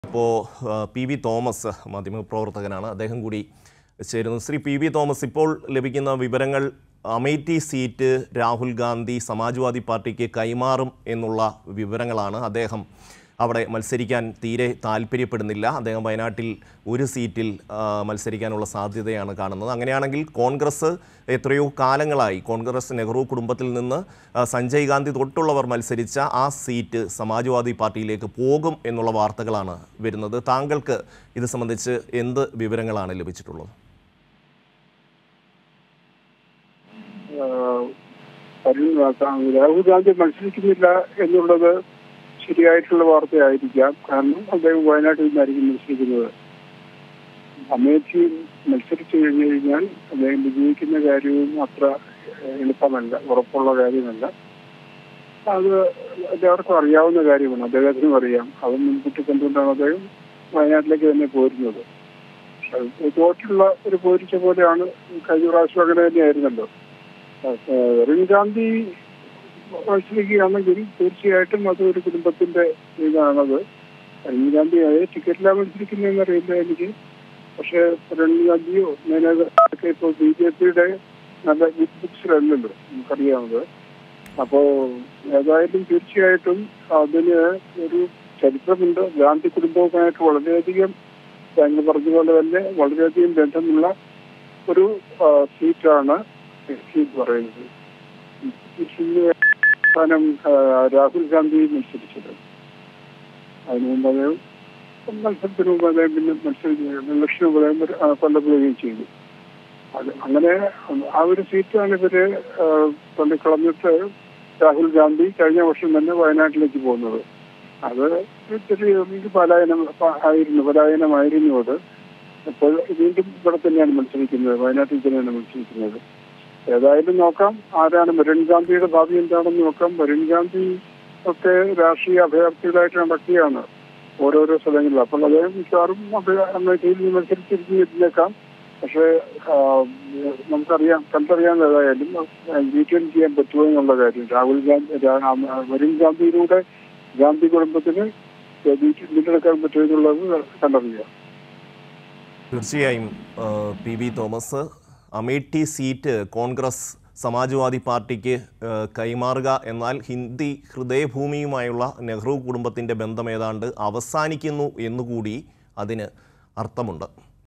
ഇപ്പോൾ P V Thomas മാധ്യമപ്രവർത്തകനാണ് അദ്ദേഹം കൂടി ചേരുന്നു ശ്രീ പി വി തോമസ് ഇപ്പോൾ ലഭിക്കുന്ന വിവരങ്ങൾ അമേഠി സീറ്റ് രാഹുൽ ഗാന്ധി സമാജ്വാദി പാർട്ടിക്ക് കൈമാറും എന്നുള്ള വിവരങ്ങളാണ് അദ്ദേഹം അവിടെ മത്സരിക്കാൻ തീരെ താല്പര്യപ്പെടുന്നില്ല അദ്ദേഹം വയനാട്ടിൽ ഒരു സീറ്റിൽ ആ, മത്സരിക്കാനുള്ള സാധ്യതയാണ് കാണുന്നത് അങ്ങനെയാണെങ്കിൽ കോൺഗ്രസ് എത്രയോ കാലങ്ങളായി കോൺഗ്രസ് നെഹ്റു കുടുംബത്തിൽ നിന്ന് ആ, സഞ്ജയ് ഗാന്ധി തൊട്ടുള്ളവർ മത്സരിച്ച ആ സീറ്റ് സമാജ്വാദി പാർട്ടിയിലേക്ക് പോകും എന്നുള്ള വാർത്തകളാണ് വരുന്നത് താങ്കൾക്ക് ഇത് സംബന്ധിച്ച് എന്ത് വിവരങ്ങളാണ് ലഭിച്ചിട്ടുള്ളത് ആഹ് അരുൺ രാഹുൽ ഗാന്ധി മത്സരിക്കുന്നില്ല എന്നുള്ളത് ശരിയായിട്ടുള്ള വാർത്തയായിരിക്കാം കാരണം അദ്ദേഹം വയനാട്ടിൽ നിന്നായിരിക്കും മത്സരിക്കുന്നത് അമേഠിയിൽ മത്സരിച്ചു കഴിഞ്ഞു കഴിഞ്ഞാൽ അദ്ദേഹം വിജയിക്കുന്ന കാര്യവും അത്ര ഏഹ്, എളുപ്പമല്ല ഉറപ്പുള്ള കാര്യമല്ല അത് എല്ലാവർക്കും അറിയാവുന്ന കാര്യമാണ് അദ്ദേഹത്തിനും അറിയാം അത് മുൻകൂട്ടി കണ്ടുകൊണ്ടാണ് അദ്ദേഹം വയനാട്ടിലേക്ക് തന്നെ പോരുന്നത് തോറ്റുള്ള ഒരു പോരിച്ച പോലെയാണ് കഴിഞ്ഞ പ്രാവശ്യം അങ്ങനെ തന്നെയായിരുന്നല്ലോ അരുൺ ഗാന്ധി മത്സരിക്കുകയാണെങ്കിൽ തീർച്ചയായിട്ടും അത് ഒരു കുടുംബത്തിന്റെ ഇതാണത് അരുൺ ഗാന്ധി അതേ ടിക്കറ്റിലാണ് മത്സരിക്കുന്നതെന്ന് അറിയില്ല എനിക്ക് പക്ഷെ അരുൺ ഗാന്ധിയോ മേനകൊക്കെ ഇപ്പോൾ ബി ജെ പിയുടെ നല്ല ഗുഡ് ബുക്സിലല്ലല്ലോ നമുക്കറിയാവുന്നത് അപ്പോ ഏതായാലും തീർച്ചയായിട്ടും അതിന് ഒരു ചരിത്രമുണ്ട് ഗാന്ധി കുടുംബവുമായിട്ട് വളരെയധികം താങ്കൾ പറഞ്ഞതുപോലെ തന്നെ വളരെയധികം ബന്ധമുള്ള ഒരു ആ, സീറ്റാണ് സീറ്റ് പറയുന്നത് ഇതിന് സ്ഥാനം ആ, രാഹുൽ ഗാന്ധി മത്സരിച്ചത് അതിനു മുമ്പ് അദ്ദേഹം മത്സരത്തിന് മുമ്പ് അദ്ദേഹം പിന്നെ മത്സരിച്ച് ഇലക്ഷന് മുമ്പ് അദ്ദേഹം ഒരു, ആ, കൊല്ലപ്പെടുകയും ചെയ്തു അത് അങ്ങനെ ആ ഒരു സീറ്റാണ് ഇവര് ആ, തള്ളിക്കളഞ്ഞിട്ട് രാഹുൽ ഗാന്ധി കഴിഞ്ഞ വർഷം തന്നെ വയനാട്ടിലേക്ക് പോകുന്നത് അത് ഒരു ചെറിയ ഒരു പലായനം ആയിരുന്നു പലായനമായിരുന്നു അത് അപ്പോൾ വീണ്ടും ഇവിടെ തന്നെയാണ് മത്സരിക്കുന്നത് വയനാട്ടിൽ തന്നെയാണ് മത്സരിക്കുന്നത് ഏതായാലും നോക്കാം ആരാണ് വരുൺ ഗാന്ധിയുടെ ഭാവി എന്താണെന്ന് നോക്കാം വരുൺ ഗാന്ധി ഒക്കെ രാഷ്ട്രീയ അഭയാർത്ഥികളായിട്ട് നടക്കുകയാണ് ഓരോരോ സ്ഥലങ്ങളിൽ അപ്പോൾ അദ്ദേഹം മിക്കവാറും അഭയ- അമേഠിയിൽ നിന്ന് മത്സരിച്ചിരുന്നേക്കാം പക്ഷേ ആ, നമുക്കറിയാം കണ്ടറിയാൻ ഏതായാലും ഡീറ്റെയിൽ ചെയ്യാൻ പറ്റുമോ എന്നുള്ള കാര്യം രാഹുൽ ഗാന്ധി രാ- ആ, വരുൺ ഗാന്ധിയിലൂടെ ഗാന്ധി കുടുംബത്തിന് വീണ്ടെടുക്കാൻ പറ്റുമോ എന്നുള്ളത് കണ്ടറിയാം തീർച്ചയായും ആ, P V Thomas Amethi seat Congress Samajwadi പാർട്ടിക്ക് ആ, കൈമാറുക എന്നാൽ ഹിന്ദി ഹൃദയഭൂമിയുമായുള്ള നെഹ്റു കുടുംബത്തിൻ്റെ ബന്ധം ഏതാണ്ട് അവസാനിക്കുന്നു എന്നുകൂടി അതിന് അർത്ഥമുണ്ട്